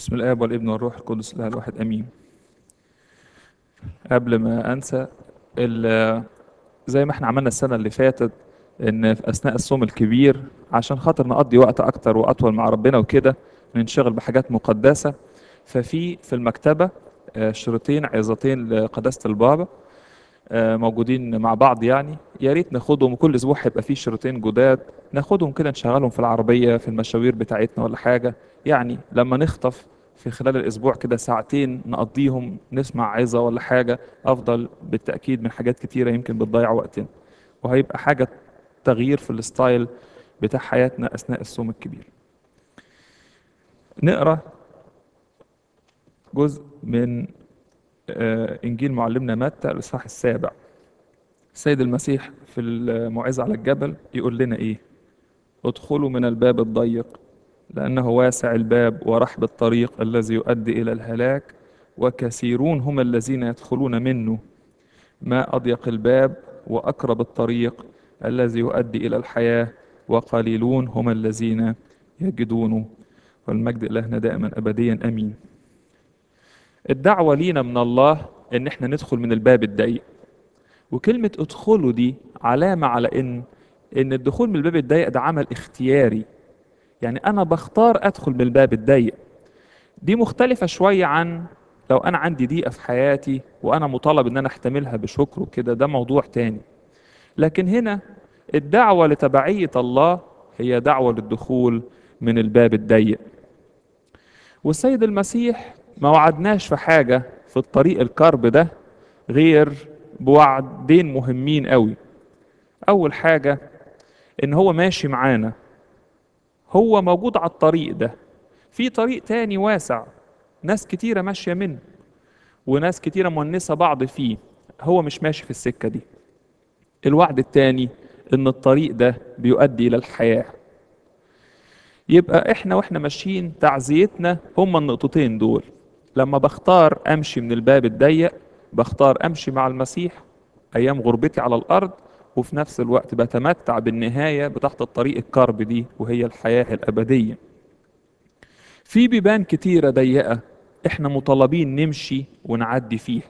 بسم الآب والابن والروح القدس الإله الواحد آمين قبل ما أنسى ال- زي ما احنا عملنا السنة اللي فاتت إن في أثناء الصوم الكبير عشان خاطر نقضي وقت أكتر وأطول مع ربنا وكده ننشغل بحاجات مقدسة ففي في المكتبة آه، شريطين عظتين لقداسة البابا آه، موجودين مع بعض يعني يا ريت ناخدهم كل اسبوع هيبقى فيه شريطين جداد ناخدهم كده نشغلهم في العربيه في المشاوير بتاعتنا ولا حاجه يعني لما نخطف في خلال الاسبوع كده ساعتين نقضيهم نسمع عظه ولا حاجه افضل بالتاكيد من حاجات كتيره يمكن بتضيع وقتنا وهيبقى حاجه تغيير في الستايل بتاع حياتنا اثناء الصوم الكبير نقرا جزء من آه، انجيل معلمنا متى الاصحاح السابع السيد المسيح في الموعظة على الجبل يقول لنا إيه؟ ادخلوا من الباب الضيق لأنه واسع الباب ورحب الطريق الذي يؤدي إلى الهلاك وكثيرون هم الذين يدخلون منه ما أضيق الباب وأقرب الطريق الذي يؤدي إلى الحياة وقليلون هم الذين يجدونه والمجد إلهنا دائما أبديا أمين الدعوة لينا من الله إن إحنا ندخل من الباب الضيق وكلمة ادخلوا دي علامة على إن إن الدخول من الباب الضيق ده عمل اختياري يعني أنا بختار أدخل من الباب الضيق دي مختلفة شوية عن لو أنا عندي ضيقة في حياتي وأنا مطالب إن أنا أحتملها بشكر وكده ده موضوع تاني لكن هنا الدعوة لتبعية الله هي دعوة للدخول من الباب الضيق والسيد المسيح ما وعدناش في حاجة في الطريق الكرب ده غير بوعدين مهمين قوي أول حاجة إن هو ماشي معانا هو موجود على الطريق ده في طريق تاني واسع ناس كتيرة ماشية منه وناس كتيرة مونسة بعض فيه هو مش ماشي في السكة دي الوعد التاني إن الطريق ده بيؤدي إلى الحياة يبقى إحنا وإحنا ماشيين تعزيتنا هما النقطتين دول لما بختار أمشي من الباب الضيق بختار امشي مع المسيح ايام غربتي على الارض وفي نفس الوقت بتمتع بالنهايه بتاعت الطريق الكرب دي وهي الحياه الابديه في بيبان كتيره ضيقه احنا مطالبين نمشي ونعدي فيها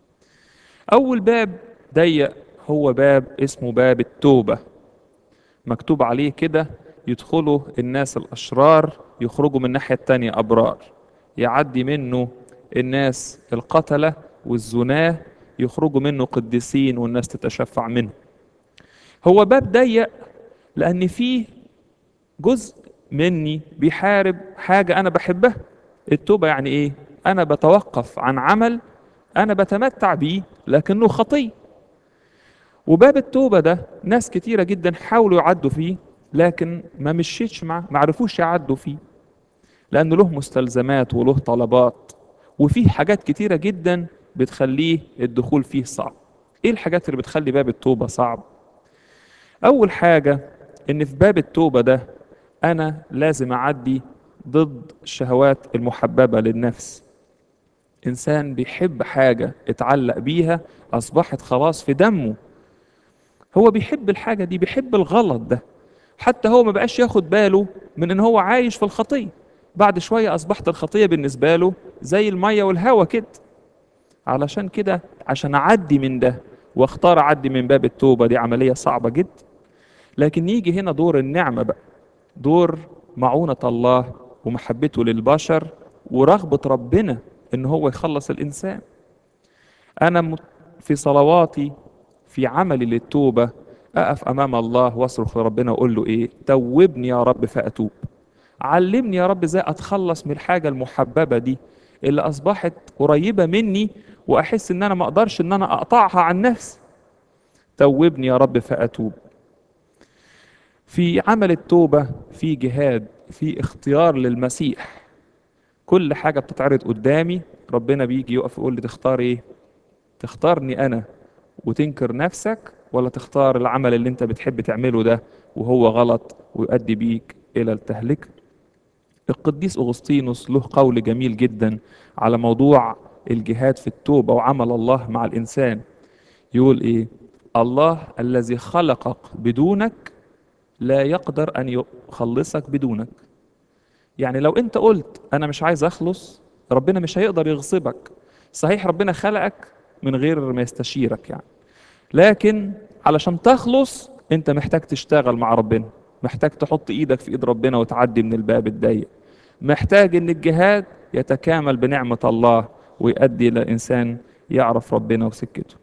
اول باب ضيق هو باب اسمه باب التوبه مكتوب عليه كده يدخلوا الناس الاشرار يخرجوا من الناحيه التانيه ابرار يعدي منه الناس القتله والزناه يخرجوا منه قديسين والناس تتشفع منه هو باب ضيق لان فيه جزء مني بيحارب حاجه انا بحبها التوبه يعني ايه انا بتوقف عن عمل انا بتمتع بيه لكنه خطيه وباب التوبه ده ناس كتيره جدا حاولوا يعدوا فيه لكن ما مشيتش معاه ما عرفوش يعدوا فيه لانه له مستلزمات وله طلبات وفيه حاجات كتيره جدا بتخليه الدخول فيه صعب ايه الحاجات اللي بتخلي باب التوبة صعب اول حاجة ان في باب التوبة ده انا لازم اعدي ضد الشهوات المحببة للنفس انسان بيحب حاجة اتعلق بيها اصبحت خلاص في دمه هو بيحب الحاجة دي بيحب الغلط ده حتى هو ما بقاش ياخد باله من ان هو عايش في الخطية بعد شوية اصبحت الخطية بالنسبة له زي المية والهوا كده علشان كده عشان اعدي من ده واختار اعدي من باب التوبه دي عمليه صعبه جدا لكن يجي هنا دور النعمه بقى دور معونه الله ومحبته للبشر ورغبه ربنا ان هو يخلص الانسان انا مت- في صلواتي في عملي للتوبه اقف امام الله واصرخ لربنا واقول له ايه توبني يا رب فاتوب علمني يا رب ازاي اتخلص من الحاجه المحببه دي اللي اصبحت قريبه مني واحس ان انا ما اقدرش ان انا اقطعها عن نفسي توبني يا رب فاتوب في عمل التوبه في جهاد في اختيار للمسيح كل حاجه بتتعرض قدامي ربنا بيجي يقف يقول لي تختار ايه تختارني انا وتنكر نفسك ولا تختار العمل اللي انت بتحب تعمله ده وهو غلط ويؤدي بيك الى التهلكه القديس أغسطينوس له قول جميل جدا على موضوع الجهاد في التوبة وعمل الله مع الإنسان يقول إيه الله الذي خلقك بدونك لا يقدر أن يخلصك بدونك يعني لو انت قلت انا مش عايز اخلص ربنا مش هيقدر يغصبك صحيح ربنا خلقك من غير ما يستشيرك يعني لكن علشان تخلص انت محتاج تشتغل مع ربنا محتاج تحط ايدك في ايد ربنا وتعدي من الباب الضيق محتاج ان الجهاد يتكامل بنعمة الله ويؤدي الى انسان يعرف ربنا وسكته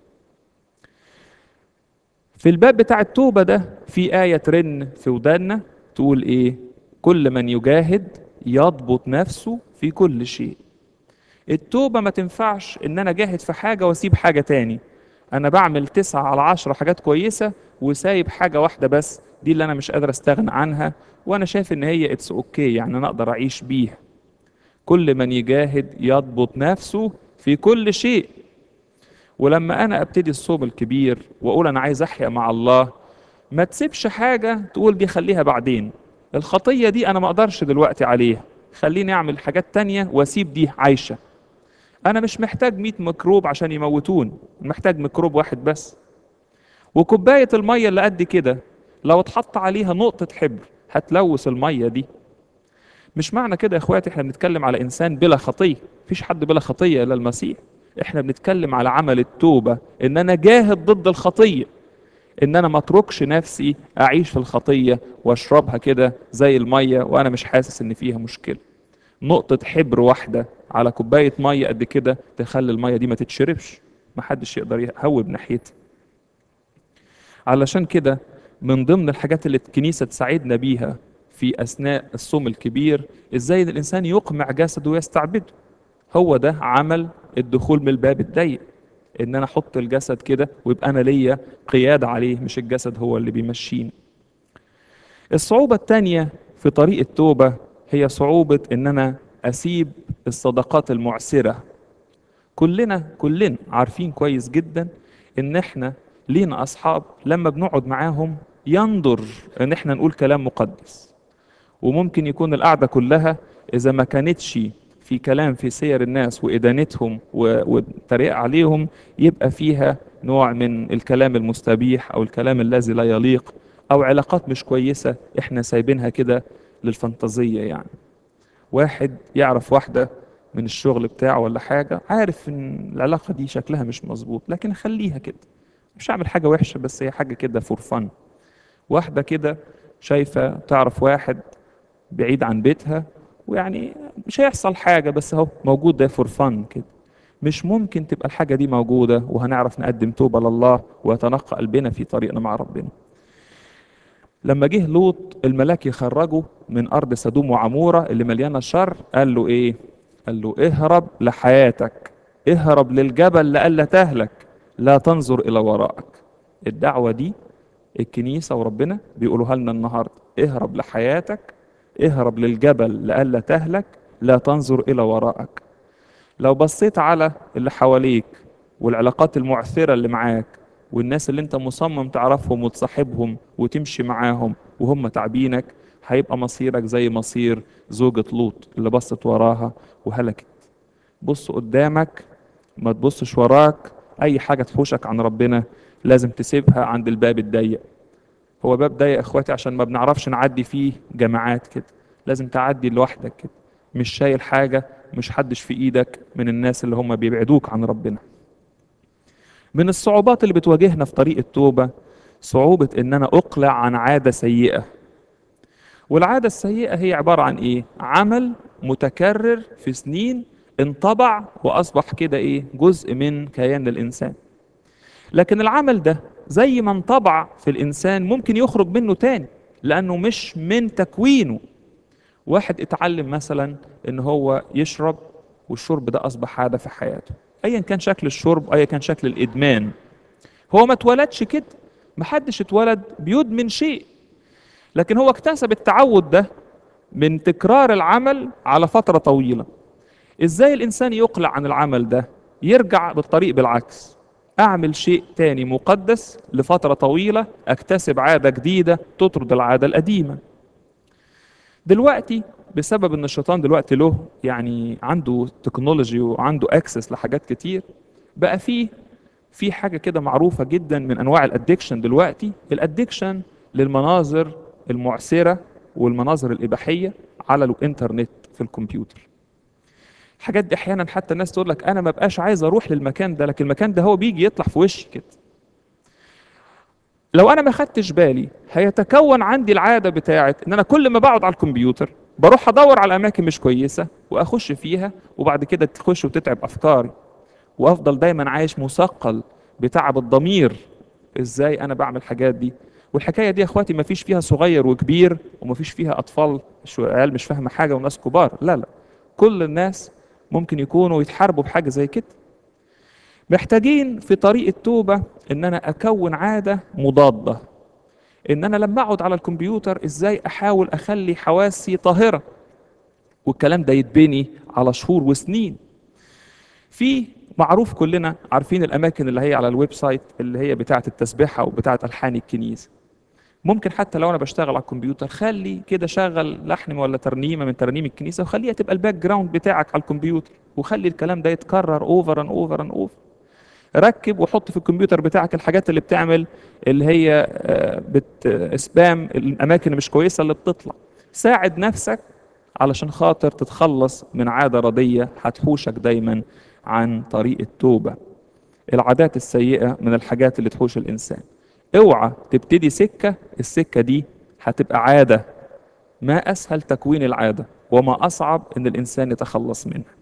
في الباب بتاع التوبة ده في آية ترن في ودانا تقول ايه كل من يجاهد يضبط نفسه في كل شيء التوبة ما تنفعش ان انا جاهد في حاجة واسيب حاجة تاني انا بعمل تسعة على عشرة حاجات كويسة وسايب حاجة واحدة بس دي اللي انا مش قادر استغنى عنها وانا شايف ان هي اتس اوكي يعني انا اقدر اعيش بيها كل من يجاهد يضبط نفسه في كل شيء ولما انا ابتدي الصوم الكبير واقول انا عايز احيا مع الله ما تسيبش حاجة تقول دي خليها بعدين الخطية دي انا ما اقدرش دلوقتي عليها خليني اعمل حاجات تانية واسيب دي عايشة انا مش محتاج 100 ميكروب عشان يموتون محتاج ميكروب واحد بس وكوباية المية اللي قد كده لو اتحط عليها نقطة حبر هتلوث المية دي مش معنى كده يا اخواتي احنا بنتكلم على انسان بلا خطية مفيش حد بلا خطية الا المسيح احنا بنتكلم على عمل التوبة ان انا جاهد ضد الخطية ان انا ما اتركش نفسي اعيش في الخطية واشربها كده زي المية وانا مش حاسس ان فيها مشكلة نقطة حبر واحدة على كوباية مية قد كده تخلي المية دي ما تتشربش محدش يقدر يهوب ناحيتها علشان كده من ضمن الحاجات اللي الكنيسة تساعدنا بيها في أثناء الصوم الكبير إزاي إن الإنسان يقمع جسده ويستعبده هو ده عمل الدخول من الباب الضيق إن أنا أحط الجسد كده ويبقى أنا ليا قيادة عليه مش الجسد هو اللي بيمشيني الصعوبة التانية في طريق التوبة هي صعوبة إن أنا أسيب الصدقات المعسرة كلنا كلنا عارفين كويس جدا إن إحنا لينا أصحاب لما بنقعد معاهم ينظر إن إحنا نقول كلام مقدس وممكن يكون القعدة كلها إذا ما كانتش في كلام في سير الناس وإدانتهم و- والتريق عليهم يبقى فيها نوع من الكلام المستبيح أو الكلام الذي لا يليق أو علاقات مش كويسة إحنا سايبينها كده للفانتازية يعني واحد يعرف واحدة من الشغل بتاعه ولا حاجة عارف إن العلاقة دي شكلها مش مظبوط لكن خليها كده مش هعمل حاجة وحشة بس هي حاجة كده فور فن واحدة كده شايفة تعرف واحد بعيد عن بيتها ويعني مش هيحصل حاجة بس اهو موجود ده فور فن كده مش ممكن تبقى الحاجة دي موجودة وهنعرف نقدم توبة لله ويتنقى قلبنا في طريقنا مع ربنا لما جه لوط الملاك يخرجه من أرض سدوم وعمورة اللي مليانة شر قال له إيه؟ قال له اهرب لحياتك اهرب للجبل لئلا تهلك لا تنظر إلى وراءك الدعوة دي الكنيسة وربنا بيقولوها لنا النهاردة اهرب لحياتك اهرب للجبل لئلا تهلك لا تنظر إلى وراءك لو بصيت على اللي حواليك والعلاقات المعثرة اللي معاك والناس اللي انت مصمم تعرفهم وتصاحبهم وتمشي معاهم وهم تعبينك هيبقى مصيرك زي مصير زوجة لوط اللي بصت وراها وهلكت بص قدامك ما تبصش وراك اي حاجة تحوشك عن ربنا لازم تسيبها عند الباب الضيق هو باب ضيق يا اخواتي عشان ما بنعرفش نعدي فيه جماعات كده لازم تعدي لوحدك كده مش شايل حاجة مش حدش في ايدك من الناس اللي هم بيبعدوك عن ربنا من الصعوبات اللي بتواجهنا في طريق التوبة صعوبة ان انا اقلع عن عادة سيئة والعادة السيئة هي عبارة عن ايه عمل متكرر في سنين انطبع واصبح كده ايه جزء من كيان الانسان لكن العمل ده زي ما انطبع في الانسان ممكن يخرج منه تاني لانه مش من تكوينه واحد اتعلم مثلا ان هو يشرب والشرب ده اصبح عاده في حياته ايا كان شكل الشرب ايا كان شكل الادمان هو ما اتولدش كده محدش اتولد بيدمن شيء لكن هو اكتسب التعود ده من تكرار العمل على فتره طويله ازاي الانسان يقلع عن العمل ده يرجع بالطريق بالعكس اعمل شيء تاني مقدس لفتره طويله اكتسب عاده جديده تطرد العاده القديمه دلوقتي بسبب ان الشيطان دلوقتي له يعني عنده تكنولوجي وعنده اكسس لحاجات كتير بقى فيه في حاجه كده معروفه جدا من انواع الادكشن دلوقتي الادكشن للمناظر المعسره والمناظر الاباحيه على الانترنت في الكمبيوتر الحاجات دي احيانا حتى الناس تقول لك انا ما بقاش عايز اروح للمكان ده لكن المكان ده هو بيجي يطلع في وشي كده لو انا ما خدتش بالي هيتكون عندي العاده بتاعت ان انا كل ما بقعد على الكمبيوتر بروح ادور على اماكن مش كويسه واخش فيها وبعد كده تخش وتتعب افكاري وافضل دايما عايش مثقل بتعب الضمير ازاي انا بعمل الحاجات دي والحكايه دي يا اخواتي ما فيش فيها صغير وكبير وما فيش فيها اطفال شو عيال مش فاهمه حاجه وناس كبار لا لا كل الناس ممكن يكونوا يتحاربوا بحاجه زي كده محتاجين في طريق التوبه ان انا اكون عاده مضاده ان انا لما اقعد على الكمبيوتر ازاي احاول اخلي حواسي طاهره والكلام ده يتبني على شهور وسنين في معروف كلنا عارفين الاماكن اللي هي على الويب سايت اللي هي بتاعه التسبيحه وبتاعه الحان الكنيسه ممكن حتى لو انا بشتغل على الكمبيوتر خلي كده شغل لحن ولا ترنيمه من ترانيم الكنيسه وخليها تبقى الباك جراوند بتاعك على الكمبيوتر وخلي الكلام ده يتكرر اوفر ان اوفر ان اوفر ركب وحط في الكمبيوتر بتاعك الحاجات اللي بتعمل اللي هي بت سبام الاماكن اللي مش كويسه اللي بتطلع ساعد نفسك علشان خاطر تتخلص من عاده رديه هتحوشك دايما عن طريق التوبه العادات السيئه من الحاجات اللي تحوش الانسان اوعى تبتدي سكه السكه دي هتبقى عاده ما اسهل تكوين العاده وما اصعب ان الانسان يتخلص منها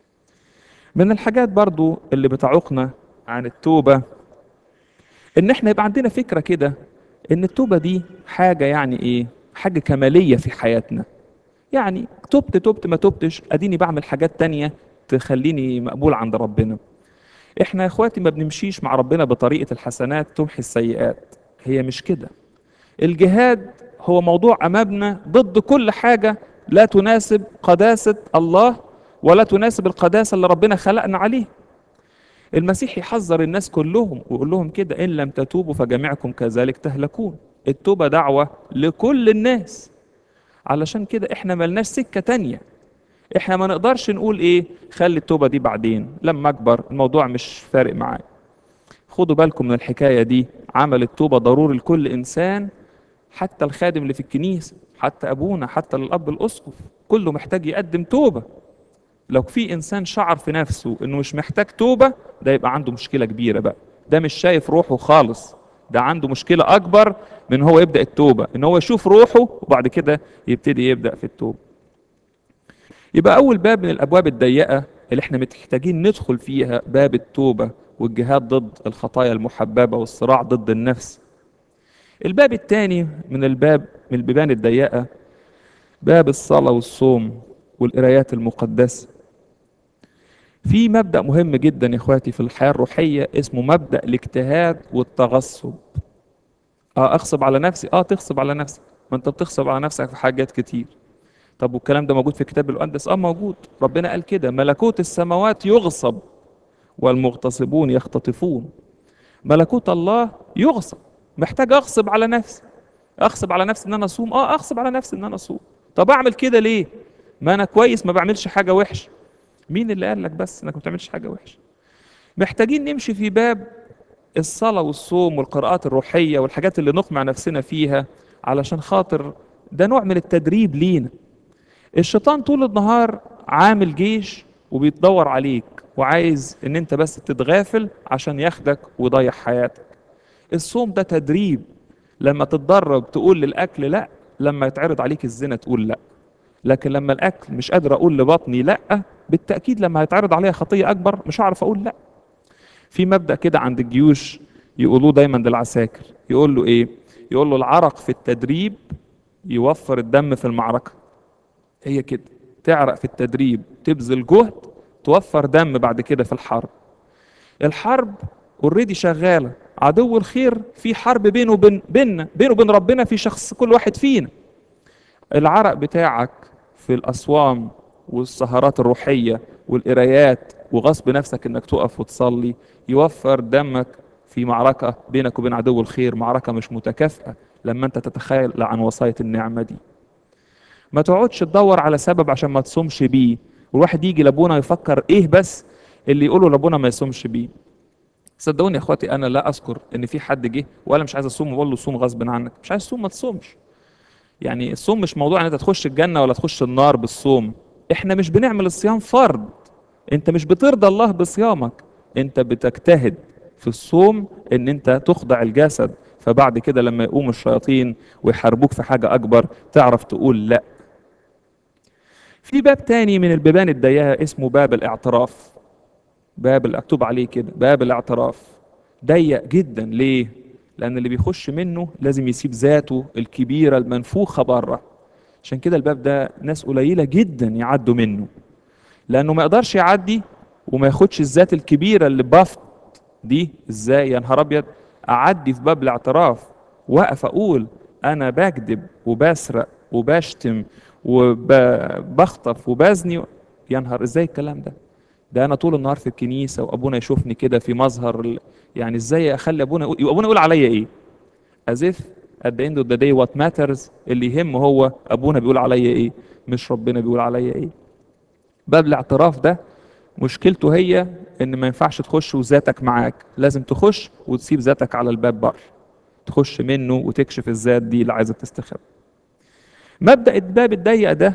من الحاجات برضو اللي بتعوقنا عن التوبه ان احنا يبقى عندنا فكره كده ان التوبه دي حاجه يعني ايه حاجه كماليه في حياتنا يعني تبت تبت ما تبتش اديني بعمل حاجات تانية تخليني مقبول عند ربنا احنا يا اخواتي ما بنمشيش مع ربنا بطريقه الحسنات تمحي السيئات هي مش كده الجهاد هو موضوع امامنا ضد كل حاجه لا تناسب قداسه الله ولا تناسب القداسه اللي ربنا خلقنا عليه المسيح يحذر الناس كلهم ويقول لهم كده ان لم تتوبوا فجميعكم كذلك تهلكون التوبه دعوه لكل الناس علشان كده احنا ملناش سكه تانية احنا ما نقدرش نقول ايه خلي التوبه دي بعدين لما اكبر الموضوع مش فارق معايا خدوا بالكم من الحكايه دي عمل التوبه ضروري لكل انسان حتى الخادم اللي في الكنيسه حتى ابونا حتى الاب الاسقف كله محتاج يقدم توبه لو في انسان شعر في نفسه انه مش محتاج توبه ده يبقى عنده مشكله كبيره بقى ده مش شايف روحه خالص ده عنده مشكله اكبر من هو يبدا التوبه ان هو يشوف روحه وبعد كده يبتدي يبدا في التوبه يبقى اول باب من الابواب الضيقه اللي احنا محتاجين ندخل فيها باب التوبه والجهاد ضد الخطايا المحببه والصراع ضد النفس الباب الثاني من الباب من البيبان الضيقه باب الصلاه والصوم والقرايات المقدسه في مبدا مهم جدا يا اخواتي في الحياه الروحيه اسمه مبدا الاجتهاد والتغصب اه اغصب على نفسي اه تغصب على نفسك ما انت بتغصب على نفسك في حاجات كتير طب والكلام ده موجود في كتاب المقدس اه موجود ربنا قال كده ملكوت السماوات يغصب والمغتصبون يختطفون ملكوت الله يغصب محتاج اغصب على نفسي اغصب على نفسي ان انا اصوم اه اغصب على نفسي ان انا اصوم طب اعمل كده ليه ما انا كويس ما بعملش حاجه وحشه مين اللي قال لك بس انك ما بتعملش حاجه وحشه محتاجين نمشي في باب الصلاه والصوم والقراءات الروحيه والحاجات اللي نقمع نفسنا فيها علشان خاطر ده نوع من التدريب لينا الشيطان طول النهار عامل جيش وبيتدور عليك وعايز ان انت بس تتغافل عشان ياخدك ويضيع حياتك الصوم ده تدريب لما تتدرب تقول للاكل لا لما يتعرض عليك الزنا تقول لا لكن لما الاكل مش قادر اقول لبطني لا بالتاكيد لما هيتعرض عليها خطيه اكبر مش هعرف اقول لا في مبدا كده عند الجيوش يقولوه دايما للعساكر يقول له ايه يقول له العرق في التدريب يوفر الدم في المعركه هي كده تعرق في التدريب تبذل جهد توفر دم بعد كده في الحرب الحرب اوريدي شغاله عدو الخير في حرب بينه وبين بيننا بينه وبين ربنا في شخص كل واحد فينا العرق بتاعك في الأصوام والسهرات الروحية والقرايات وغصب نفسك انك تقف وتصلي يوفر دمك في معركة بينك وبين عدو الخير معركة مش متكافئة لما انت تتخيل عن وصاية النعمة دي ما تقعدش تدور على سبب عشان ما تصومش بيه والواحد يجي لابونا يفكر ايه بس اللي يقوله لابونا ما يصومش بيه صدقوني يا اخواتي انا لا اذكر ان في حد جه ولا مش عايز اصوم وقول له صوم غصب عنك مش عايز تصوم ما تصومش يعني الصوم مش موضوع ان انت تخش الجنة ولا تخش النار بالصوم احنا مش بنعمل الصيام فرض انت مش بترضى الله بصيامك انت بتجتهد في الصوم ان انت تخضع الجسد فبعد كده لما يقوم الشياطين ويحاربوك في حاجة اكبر تعرف تقول لا في باب تاني من البيبان الضيقة اسمه باب الاعتراف باب مكتوب عليه كده باب الاعتراف ضيق جدا ليه لان اللي بيخش منه لازم يسيب ذاته الكبيرة المنفوخة بره عشان كده الباب ده ناس قليلة جدا يعدوا منه لانه ما يقدرش يعدي وما ياخدش الذات الكبيرة اللي بفت دي ازاي يا نهار ابيض اعدي في باب الاعتراف واقف اقول انا بكذب وبسرق وبشتم وبخطف وبزني يا نهار ازاي الكلام ده ده انا طول النهار في الكنيسه وابونا يشوفني كده في مظهر ال- يعني ازاي اخلي ابونا يقول ابونا يقول عليا ايه as if at the end of the day what matters اللي يهم هو ابونا بيقول عليا ايه مش ربنا بيقول عليا ايه باب الاعتراف ده مشكلته هي ان ما ينفعش تخش وذاتك معاك لازم تخش وتسيب ذاتك على الباب بره تخش منه وتكشف الذات دي اللي عايزه تستخبى مبدأ الباب الضيق ده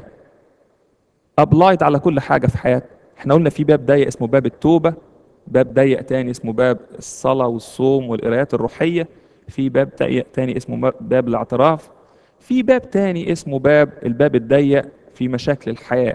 ابلايد على كل حاجه في حياتك احنا قلنا في باب ضيق اسمه باب التوبه باب ضيق تاني اسمه باب الصلاه والصوم والقرايات الروحيه في باب ضيق تاني اسمه باب الاعتراف في باب تاني اسمه باب الباب الضيق في مشاكل الحياه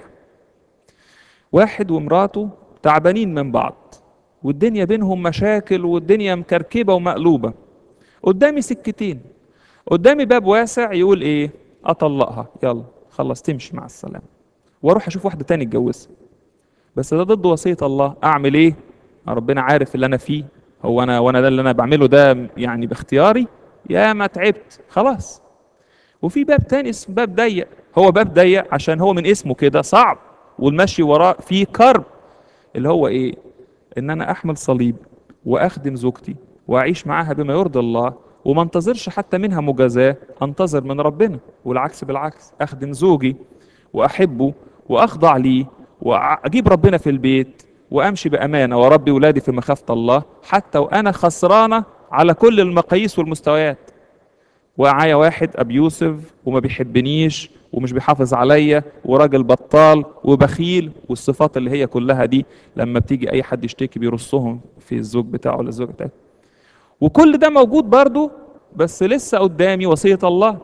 واحد ومراته تعبانين من بعض والدنيا بينهم مشاكل والدنيا مكركبه ومقلوبه قدامي سكتين قدامي باب واسع يقول ايه اطلقها يلا خلاص تمشي مع السلامه واروح اشوف واحده تاني اتجوزها بس ده ضد وصيه الله اعمل ايه ربنا عارف اللي انا فيه هو انا وانا ده اللي انا بعمله ده يعني باختياري يا ما تعبت خلاص وفي باب تاني اسمه باب ضيق هو باب ضيق عشان هو من اسمه كده صعب والمشي وراه فيه كرب اللي هو ايه ان انا احمل صليب واخدم زوجتي واعيش معاها بما يرضي الله وما انتظرش حتى منها مجازاه انتظر من ربنا والعكس بالعكس اخدم زوجي واحبه واخضع ليه واجيب ربنا في البيت وامشي بامانه واربي ولادي في مخافه الله حتى وانا خسرانه على كل المقاييس والمستويات ومعايا واحد ابيوسف وما بيحبنيش ومش بيحافظ عليا وراجل بطال وبخيل والصفات اللي هي كلها دي لما بتيجي اي حد يشتكي بيرصهم في الزوج بتاعه ولا الزوجه بتاعته وكل ده موجود برضه بس لسه قدامي وصيه الله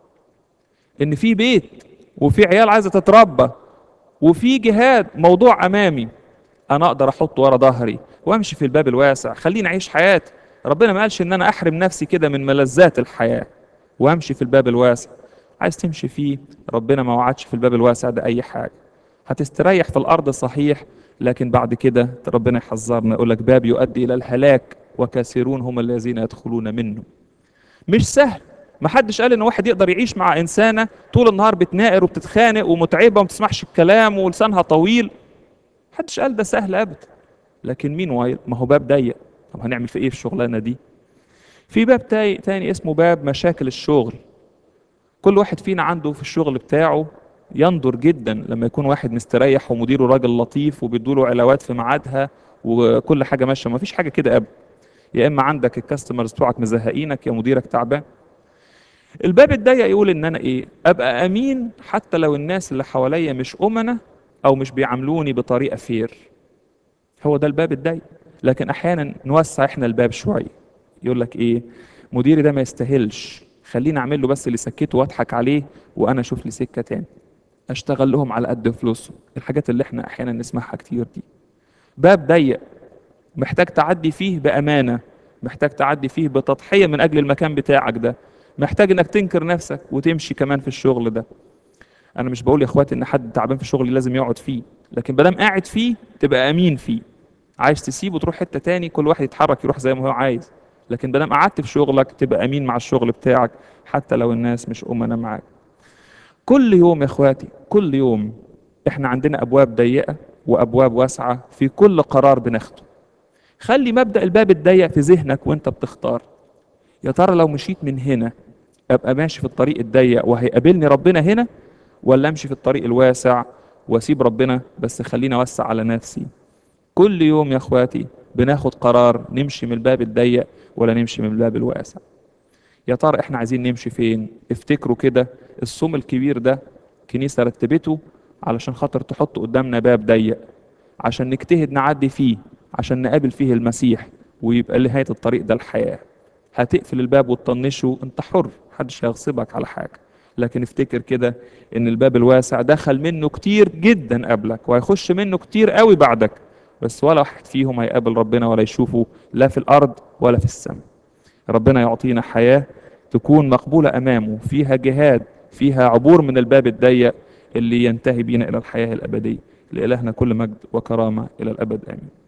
ان في بيت وفي عيال عايزه تتربى وفي جهاد موضوع امامي انا اقدر احطه ورا ظهري وامشي في الباب الواسع خليني اعيش حياتي ربنا ما قالش ان انا احرم نفسي كده من ملذات الحياه وامشي في الباب الواسع عايز تمشي فيه ربنا ما وعدش في الباب الواسع ده اي حاجه هتستريح في الارض صحيح لكن بعد كده ربنا يحذرنا يقول لك باب يؤدي الى الهلاك وكثيرون هم الذين يدخلون منه مش سهل ما حدش قال ان واحد يقدر يعيش مع انسانه طول النهار بتناقر وبتتخانق ومتعبه وما بتسمعش الكلام ولسانها طويل محدش قال ده سهل ابدا لكن مين وايل ما هو باب ضيق طب هنعمل في ايه في الشغلانه دي في باب تاني, تاني اسمه باب مشاكل الشغل كل واحد فينا عنده في الشغل بتاعه ينظر جدا لما يكون واحد مستريح ومديره راجل لطيف وبيدوله علاوات في ميعادها وكل حاجه ماشيه ما فيش حاجه كده ابدا يا اما عندك الكاستمرز بتوعك مزهقينك يا مديرك تعبان الباب الضيق يقول ان انا ايه ابقى امين حتى لو الناس اللي حواليا مش امنه او مش بيعاملوني بطريقه فير هو ده الباب الضيق لكن احيانا نوسع احنا الباب شويه يقول لك ايه مديري ده ما يستاهلش خليني اعمل له بس اللي سكته واضحك عليه وانا اشوف لي سكه تاني اشتغل لهم على قد فلوسهم الحاجات اللي احنا احيانا نسمعها كتير دي باب ضيق محتاج تعدي فيه بامانه محتاج تعدي فيه بتضحيه من اجل المكان بتاعك ده محتاج انك تنكر نفسك وتمشي كمان في الشغل ده انا مش بقول يا اخواتي ان حد تعبان في الشغل لازم يقعد فيه لكن بدام قاعد فيه تبقى امين فيه عايز تسيبه تروح حته تاني كل واحد يتحرك يروح زي ما هو عايز لكن بدام قعدت في شغلك تبقى امين مع الشغل بتاعك حتى لو الناس مش امنا معاك كل يوم يا اخواتي كل يوم احنا عندنا ابواب ضيقه وابواب واسعه في كل قرار بناخده خلي مبدا الباب الضيق في ذهنك وانت بتختار يا ترى لو مشيت من هنا ابقى ماشي في الطريق الضيق وهيقابلني ربنا هنا ولا امشي في الطريق الواسع واسيب ربنا بس خليني اوسع على نفسي كل يوم يا اخواتي بناخد قرار نمشي من الباب الضيق ولا نمشي من الباب الواسع يا ترى احنا عايزين نمشي فين افتكروا كده الصوم الكبير ده كنيسة رتبته علشان خاطر تحط قدامنا باب ضيق عشان نجتهد نعدي فيه عشان نقابل فيه المسيح ويبقى نهاية الطريق ده الحياة هتقفل الباب وتطنشه انت حر محدش هيغصبك على حاجة لكن افتكر كده ان الباب الواسع دخل منه كتير جدا قبلك وهيخش منه كتير قوي بعدك بس ولا واحد فيهم هيقابل ربنا ولا يشوفه لا في الارض ولا في السماء ربنا يعطينا حياة تكون مقبولة امامه فيها جهاد فيها عبور من الباب الضيق اللي ينتهي بينا الى الحياة الابدية لإلهنا كل مجد وكرامة الى الابد امين